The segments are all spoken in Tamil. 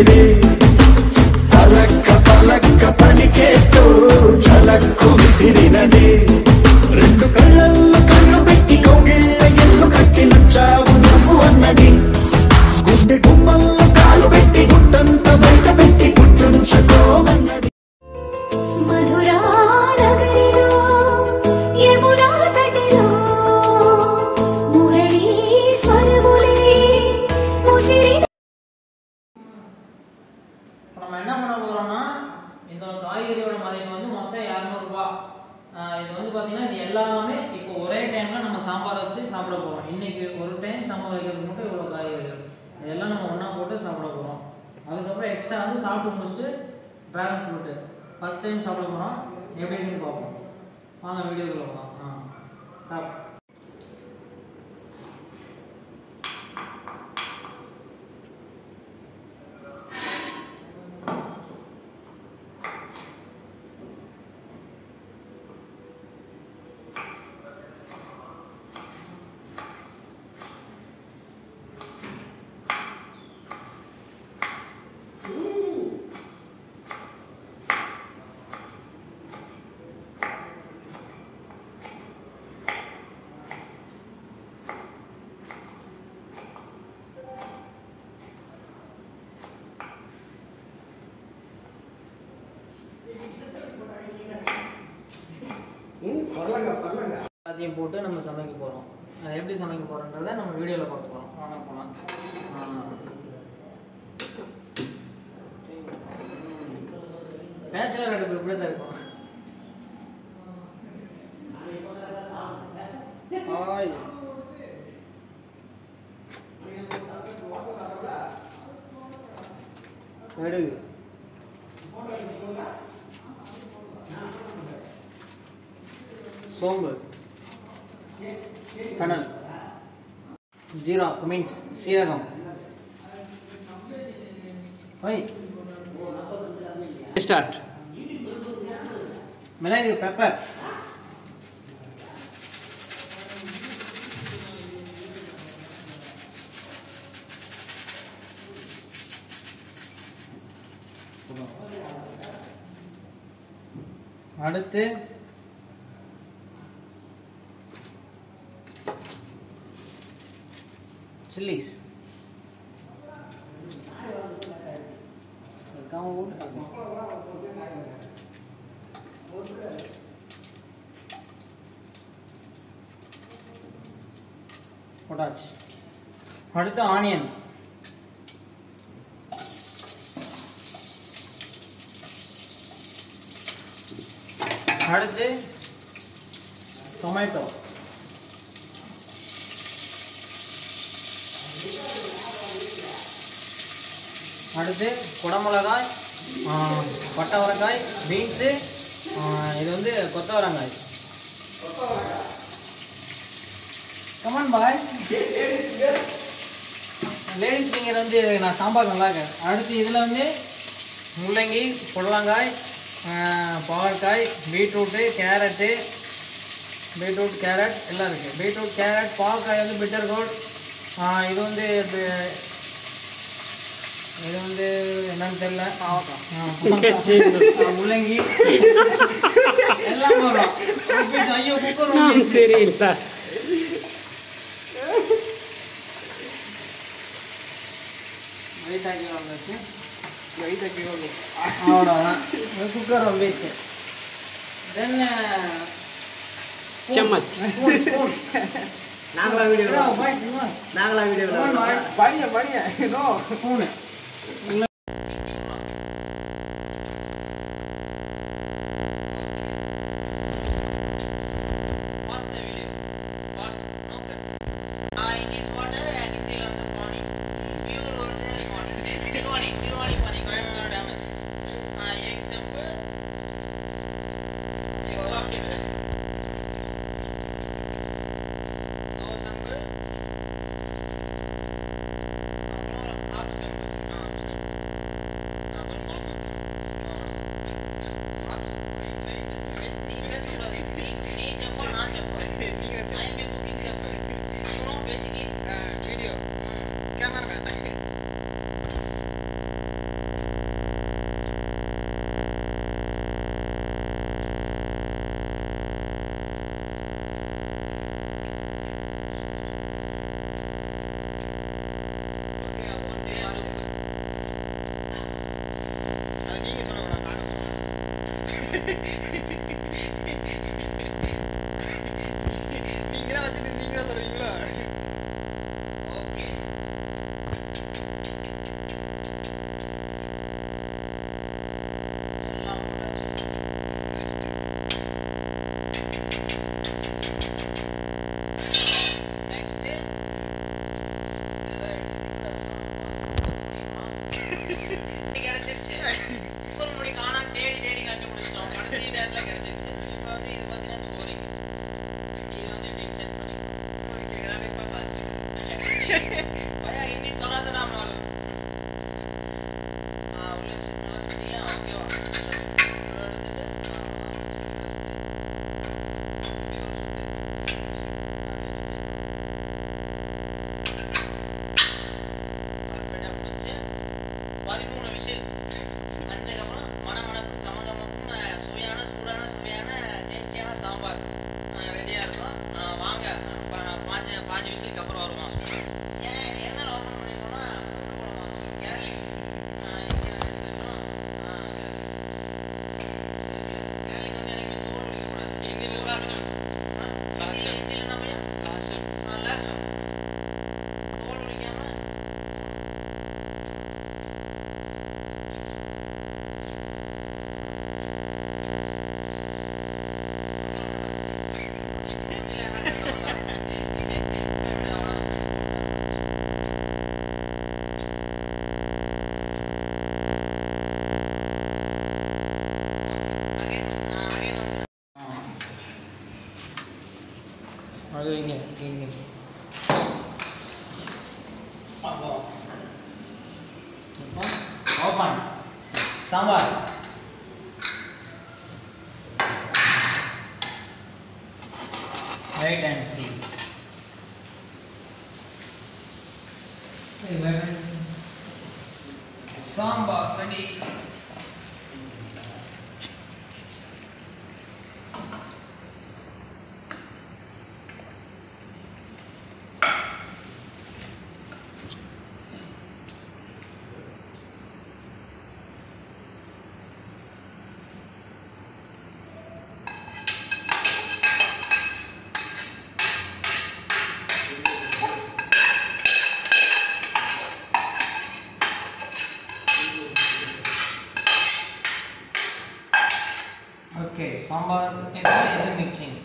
ముసిరిదే పలక్క పలక్క పలికేస్తూ చలక్కు విసిరినదే రెండు కళ్ళల్లో కళ్ళు పెట్టి కౌగిళ్ళ ఎల్లు కట్టి నచ్చావు నువ్వు అన్నది గుండె గుమ్మల్లో కాలు పెట్టి గుట్టంత బయట పెట్టి గుర్తుంచుకోమన్నది మధురా నగరిలో యమునా తటిలో మురళీ స్వరములే ముసిరి இப்போ நம்ம என்ன பண்ண போறோம்னா இந்த காய்கறியோட மதிப்பு வந்து மொத்தம் இரநூறுபா இது வந்து பார்த்தீங்கன்னா இது எல்லாமே இப்போ ஒரே டைமில் நம்ம சாம்பார் வச்சு சாப்பிட போகிறோம் இன்னைக்கு ஒரு டைம் சாம்பார் வைக்கிறதுக்கு மட்டும் இவ்வளோ காய்கறிகள் இதெல்லாம் நம்ம ஒன்றா போட்டு சாப்பிட போகிறோம் அதுக்கப்புறம் எக்ஸ்ட்ரா வந்து சாப்பிட்டு முடிச்சுட்டு ட்ராகன் ஃப்ரூட்டு ஃபஸ்ட் டைம் சாப்பிட போகிறோம் எப்படி இருக்குன்னு பார்ப்போம் வாங்க வீடியோக்குள்ள போகலாம் ஆ ஸ்டாப் எல்லாத்தையும் போட்டு நம்ம சமைக்க போகிறோம் எப்படி சமைக்க போகிறோன்றத நம்ம வீடியோவில் பார்க்க போகிறோம் வாங்க போகலாம் பேச்சுலர் அடுப்பு இப்படி தான் இருக்கும் ஆய். கடுகு சோம்பு ஃபனல் ஜீரா மீன்ஸ் சீரகம் ஒய் ஸ்டார்ட் மிளகு பெப்பர் அடுத்து சில்லிஸ் போட்டாச்சு அடுத்து ஆனியன் அடுத்து டொமேட்டோ அடுத்து குடமிளகாய் ஆ, பட்டவரக்காய் பீன்ஸு இது வந்து கொத்தவரங்காய் கமான் பாய் லேடிஸ் ஃபிங்கர் வந்து நான் சாம்பார் நல்லா இருக்கேன் அடுத்து இதில் வந்து முள்ளங்கி புடலங்காய் ஆ, பாவற்காய் பீட்ரூட்டு கேரட்டு பீட்ரூட் கேரட் எல்லாம் இருக்குது பீட்ரூட் கேரட் பாவக்காய் வந்து பிட்டர் கோட் இது வந்து பி- இது வந்து என்னன்னு தெரியல ஆ, பாவக்காய். ஆ, முள்ளங்கி எல்லாம் வரும் ஐயோ குக்கர் தெரியல வெயிட் ஆக்கி வந்தாச்சு வெயிட் ஆக்கி அவ்வளோதான் குக்கர் வந்துச்சு தென் சம்மச் ஸ்பூன் ஸ்பூன் நாங்களா வீடியோ பாய்ஸ் நாங்களா வீடியோ படிய படிய நோ ஸ்பூனு அது வைங்க வைங்க ஓப்பன் சாம்பார் ரைட் ஹேண்ட் சி சாம்பார் ரெடி ஓகே சாம்பார் இது இது மிக்சிங்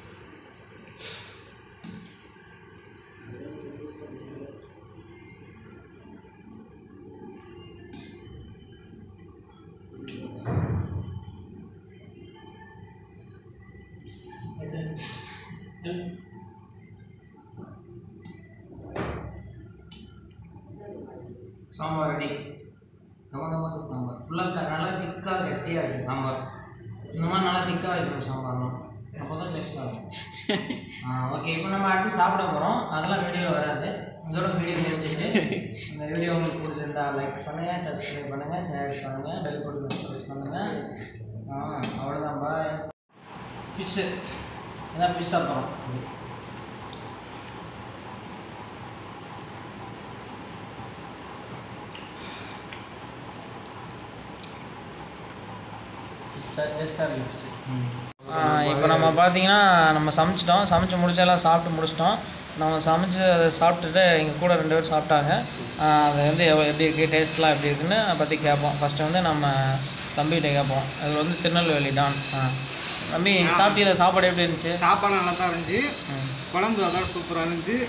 சாம்பார் ரெடி கமகமாக சாம்பார் ஃபுல்லாக நல்லா திக்காக கட்டியாக இருக்குது சாம்பார் இந்த மாதிரி நல்லா திக்காக வைக்கணும் சாம்பார்லாம் அப்போ தான் டேஸ்ட்டாக இருக்கும் ஆ ஓகே இப்போ நம்ம அடுத்து சாப்பிட போகிறோம் அதெல்லாம் வீடியோ வராது இதோட வீடியோ முடிஞ்சிச்சு இந்த வீடியோ உங்களுக்கு பிடிச்சிருந்தா லைக் பண்ணுங்கள் சப்ஸ்கிரைப் பண்ணுங்கள் ஷேர் பண்ணுங்கள் பெல் பட்டன் ப்ரெஸ் பண்ணுங்கள் ஆ அவ்வளோதான் பாய் ஃபிஷ்ஷு இதான் ஃபிஷ் சாப்பிட்றோம் இப்போ நம்ம பார்த்தீங்கன்னா நம்ம சமைச்சிட்டோம் சமைச்சு முடிச்சு எல்லாம் சாப்பிட்டு முடிச்சிட்டோம் நம்ம சமைச்சு அதை சாப்பிட்டுட்டு எங்கள் கூட ரெண்டு பேர் சாப்பிட்டாங்க ஆஹ் அது வந்து எவ்வளோ எப்படி இருக்குது டேஸ்ட்லாம் எப்படி இருக்குன்னு அதை பற்றி கேட்போம் ஃபஸ்ட்டு வந்து நம்ம தம்பிகிட்ட கேட்போம் அது வந்து திருநெல்வேலி டான் ஆ தம்பி சாப்பிட்டீங்களா சாப்பாடு எப்படி இருந்துச்சு சாப்பாடு நல்லா தான் இருந்துச்சு குழம்பு அதோட சூப்பராக இருந்துச்சு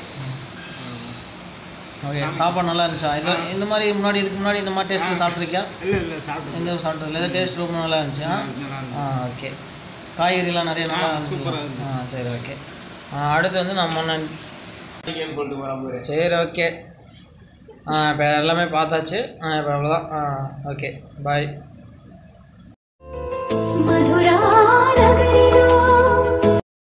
ஓகே சாப்பாடு நல்லா இருந்துச்சா இது இந்த மாதிரி முன்னாடி இதுக்கு முன்னாடி இந்த மாதிரி டேஸ்ட்டில் சாப்பிட்ருக்கியா இல்லை இல்லை சாப்பிட்டு எந்த சாப்பிட்டதில்ல எதாவது டேஸ்ட் ரொம்ப நல்லா இருந்துச்சு ஆ நல்லா இருந்துச்சு. ஆ ஓகே காய்கறிலாம் நிறைய நல்லா இருந்துச்சு சூப்பரா இருந்துச்சு. ஆ சரி ஓகே ஆ அடுத்து வந்து நம்ம நன்- கேம் போட்டு வர சரி ஓகே ஆ இப்போ எல்லாமே பார்த்தாச்சு ஆ இப்போ அவ்வளோதான் ஆ ஓகே பாய் मधुरा नगरी